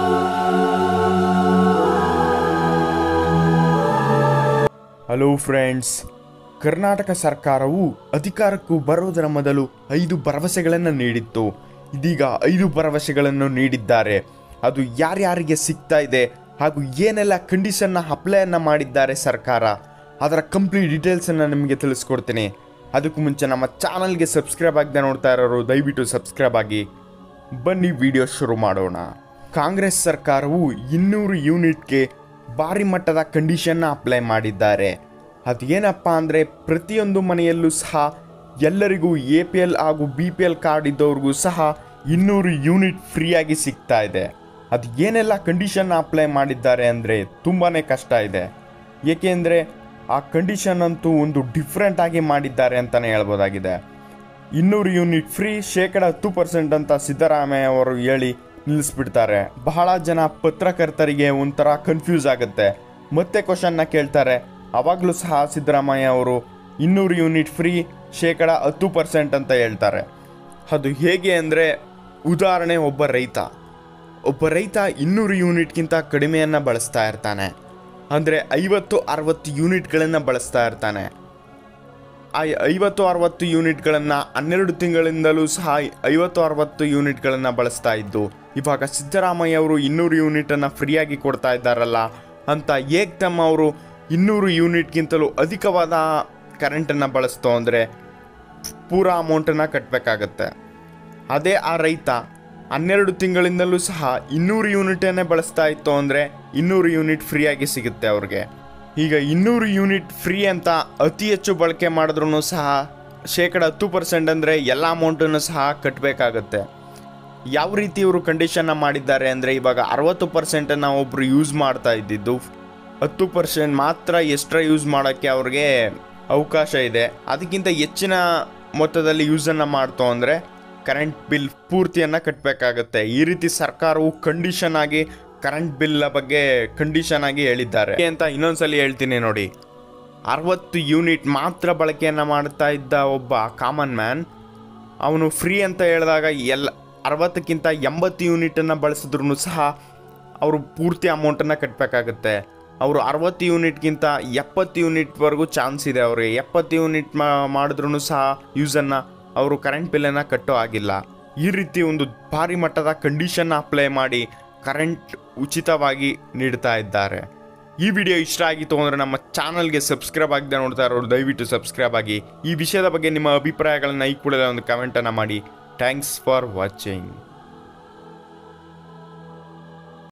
hello friends Karnataka ಸರ್ಕಾರವು ಅಧಿಕಾರಕ್ಕೂ ಬರೋದರ ಮೊದಲು ಐದು ಭರವಸೆಗಳನ್ನು ನೀಡಿತ್ತು ಇದೀಗ ಐದು ಭರವಸೆಗಳನ್ನು ನೀಡಿದ್ದಾರೆ ಅದು ಯಾರ್ಯಾರಿಗೆ ಸಿಗ್ತಾ ಇದೆ ಹಾಗೂ ಏನೆಲ್ಲ ಕಂಡೀಷನ್ನ ಅಪ್ಲೈಯನ್ನು ಮಾಡಿದ್ದಾರೆ ಸರ್ಕಾರ ಅದರ ಕಂಪ್ಲೀಟ್ ಡೀಟೇಲ್ಸನ್ನು ನಿಮಗೆ ತಿಳಿಸ್ಕೊಡ್ತೀನಿ ಅದಕ್ಕೂ ಮುಂಚೆ ನಮ್ಮ ಚಾನಲ್ಗೆ ಸಬ್ಸ್ಕ್ರೈಬ್ ಆಗದೆ ನೋಡ್ತಾ ಇರೋರು ದಯವಿಟ್ಟು ಸಬ್ಸ್ಕ್ರೈಬ್ ಆಗಿ ಬನ್ನಿ ವಿಡಿಯೋ ಶುರು ಮಾಡೋಣ ಕಾಂಗ್ರೆಸ್ ಸರ್ಕಾರವು ಇನ್ನೂರು ಯೂನಿಟ್ಗೆ ಭಾರಿ ಮಟ್ಟದ ಕಂಡೀಷನ್ನ ಅಪ್ಲೈ ಮಾಡಿದ್ದಾರೆ ಅದೇನಪ್ಪ ಅಂದರೆ ಪ್ರತಿಯೊಂದು ಮನೆಯಲ್ಲೂ ಸಹ ಎಲ್ಲರಿಗೂ ಎ ಪಿ ಎಲ್ ಹಾಗೂ ಬಿ ಪಿ ಎಲ್ ಕಾರ್ಡ್ ಇದ್ದವ್ರಿಗೂ ಸಹ ಇನ್ನೂರು ಯೂನಿಟ್ ಫ್ರೀಯಾಗಿ ಸಿಗ್ತಾ ಇದೆ ಅದು ಏನೆಲ್ಲ ಕಂಡೀಷನ್ನ ಅಪ್ಲೈ ಮಾಡಿದ್ದಾರೆ ಅಂದರೆ ತುಂಬಾ ಕಷ್ಟ ಇದೆ ಏಕೆಂದರೆ ಆ ಕಂಡೀಷನ್ ಅಂತೂ ಒಂದು ಡಿಫ್ರೆಂಟ್ ಆಗಿ ಮಾಡಿದ್ದಾರೆ ಅಂತಲೇ ಹೇಳ್ಬೋದಾಗಿದೆ ಇನ್ನೂರು ಯೂನಿಟ್ ಫ್ರೀ ಶೇಕಡ ಹತ್ತು ಪರ್ಸೆಂಟ್ ಅಂತ ಸಿದ್ದರಾಮಯ್ಯ ಅವರು ಹೇಳಿ ನಿಲ್ಲಿಸ್ಬಿಡ್ತಾರೆ ಬಹಳ ಜನ ಪತ್ರಕರ್ತರಿಗೆ ಒಂಥರ ಕನ್ಫ್ಯೂಸ್ ಆಗುತ್ತೆ ಮತ್ತೆ ಕ್ವಶನ್ನ ಕೇಳ್ತಾರೆ ಅವಾಗಲೂ ಸಹ ಸಿದ್ದರಾಮಯ್ಯ ಅವರು ಇನ್ನೂರು ಯೂನಿಟ್ ಫ್ರೀ ಶೇಕಡ ಹತ್ತು ಪರ್ಸೆಂಟ್ ಅಂತ ಹೇಳ್ತಾರೆ ಅದು ಹೇಗೆ ಅಂದರೆ ಉದಾಹರಣೆ ಒಬ್ಬ ರೈತ ಒಬ್ಬ ರೈತ ಇನ್ನೂರು ಯೂನಿಟ್ಗಿಂತ ಕಡಿಮೆಯನ್ನು ಬಳಸ್ತಾ ಇರ್ತಾನೆ ಅಂದರೆ ಐವತ್ತು ಅರವತ್ತು ಯೂನಿಟ್ಗಳನ್ನು ಬಳಸ್ತಾ ಇರ್ತಾನೆ ಆ ಐವತ್ತು ಅರವತ್ತು ಯೂನಿಟ್ಗಳನ್ನು ಹನ್ನೆರಡು ತಿಂಗಳಿಂದಲೂ ಸಹ ಐವತ್ತು ಅರವತ್ತು ಯೂನಿಟ್ಗಳನ್ನು ಬಳಸ್ತಾ ಇದ್ದು ಇವಾಗ ಸಿದ್ದರಾಮಯ್ಯ ಅವರು ಇನ್ನೂರು ಯೂನಿಟನ್ನು ಫ್ರೀಯಾಗಿ ಕೊಡ್ತಾ ಇದ್ದಾರಲ್ಲ ಅಂತ ಏಕ್ದಮ್ ಅವರು ಇನ್ನೂರು ಯೂನಿಟ್ಗಿಂತಲೂ ಅಧಿಕವಾದ ಕರೆಂಟನ್ನು ಬಳಸ್ತೋ ಅಂದರೆ ಪೂರಾ ಅಮೌಂಟನ್ನು ಕಟ್ಟಬೇಕಾಗತ್ತೆ ಅದೇ ಆ ರೈತ ಹನ್ನೆರಡು ತಿಂಗಳಿಂದಲೂ ಸಹ ಇನ್ನೂರು ಯೂನಿಟನ್ನೇ ಬಳಸ್ತಾ ಇತ್ತು ಅಂದರೆ ಇನ್ನೂರು ಯೂನಿಟ್ ಫ್ರೀಯಾಗಿ ಸಿಗುತ್ತೆ ಅವ್ರಿಗೆ ಈಗ ಇನ್ನೂರು ಯೂನಿಟ್ ಫ್ರೀ ಅಂತ ಅತಿ ಹೆಚ್ಚು ಬಳಕೆ ಮಾಡಿದ್ರೂ ಸಹ ಶೇಕಡ ಹತ್ತು ಪರ್ಸೆಂಟ್ ಅಂದರೆ ಎಲ್ಲ ಅಮೌಂಟನ್ನು ಸಹ ಕಟ್ಟಬೇಕಾಗತ್ತೆ ಯಾವ ರೀತಿ ಇವರು ಕಂಡೀಷನ್ನ ಮಾಡಿದ್ದಾರೆ ಅಂದರೆ ಇವಾಗ ಅರವತ್ತು ಪರ್ಸೆಂಟನ್ನು ಒಬ್ಬರು ಯೂಸ್ ಮಾಡ್ತಾ ಇದ್ದಿದ್ದು ಹತ್ತು ಪರ್ಸೆಂಟ್ ಮಾತ್ರ ಎಕ್ಸ್ಟ್ರಾ ಯೂಸ್ ಮಾಡೋಕ್ಕೆ ಅವ್ರಿಗೆ ಅವಕಾಶ ಇದೆ ಅದಕ್ಕಿಂತ ಹೆಚ್ಚಿನ ಮೊತ್ತದಲ್ಲಿ ಯೂಸನ್ನು ಮಾಡ್ತು ಅಂದರೆ ಕರೆಂಟ್ ಬಿಲ್ ಪೂರ್ತಿಯನ್ನು ಕಟ್ಟಬೇಕಾಗತ್ತೆ ಈ ರೀತಿ ಸರ್ಕಾರವು ಕಂಡೀಷನ್ ಆಗಿ ಕರೆಂಟ್ ಬಿಲ್ ಬಗ್ಗೆ ಕಂಡೀಷನ್ ಆಗಿ ಹೇಳಿದ್ದಾರೆ ಅಂತ ಇನ್ನೊಂದ್ಸಲಿ ಹೇಳ್ತೀನಿ ನೋಡಿ ಅರವತ್ತು ಯೂನಿಟ್ ಮಾತ್ರ ಬಳಕೆಯನ್ನು ಮಾಡ್ತಾ ಇದ್ದ ಒಬ್ಬ ಕಾಮನ್ ಮ್ಯಾನ್ ಅವನು ಫ್ರೀ ಅಂತ ಹೇಳಿದಾಗ ಎಲ್ಲ ಅರವತ್ತಕ್ಕಿಂತ ಎಂಬತ್ತು ಯೂನಿಟನ್ನು ಬಳಸಿದ್ರು ಸಹ ಅವರು ಪೂರ್ತಿ ಅಮೌಂಟನ್ನು ಕಟ್ಟಬೇಕಾಗುತ್ತೆ ಅವರು ಅರವತ್ತು ಯೂನಿಟ್ಗಿಂತ ಎಪ್ಪತ್ತು ಯೂನಿಟ್ವರೆಗೂ ಚಾನ್ಸ್ ಇದೆ ಅವರಿಗೆ ಎಪ್ಪತ್ತು ಯೂನಿಟ್ ಮಾಡಿದ್ರೂ ಸಹ ಯೂಸನ್ನು ಅವರು ಕರೆಂಟ್ ಬಿಲ್ಲನ್ನು ಕಟ್ಟೋ ಆಗಿಲ್ಲ ಈ ರೀತಿ ಒಂದು ಭಾರಿ ಮಟ್ಟದ ಕಂಡೀಷನ್ನ ಅಪ್ಲೈ ಮಾಡಿ ಕರೆಂಟ್ ಉಚಿತವಾಗಿ ನೀಡ್ತಾ ಇದ್ದಾರೆ ಈ ವಿಡಿಯೋ ಇಷ್ಟ ಆಗಿತ್ತು ಅಂದರೆ ನಮ್ಮ ಚಾನಲ್ಗೆ ಸಬ್ಸ್ಕ್ರೈಬ್ ಆಗದೆ ನೋಡ್ತಾ ಇರೋರು ದಯವಿಟ್ಟು ಸಬ್ಸ್ಕ್ರೈಬ್ ಆಗಿ ಈ ವಿಷಯದ ಬಗ್ಗೆ ನಿಮ್ಮ ಅಭಿಪ್ರಾಯಗಳನ್ನ ಈ ಕೂಡಲೇ ಒಂದು ಕಮೆಂಟನ್ನು ಮಾಡಿ ಥ್ಯಾಂಕ್ಸ್ ಫಾರ್ ವಾಚಿಂಗ್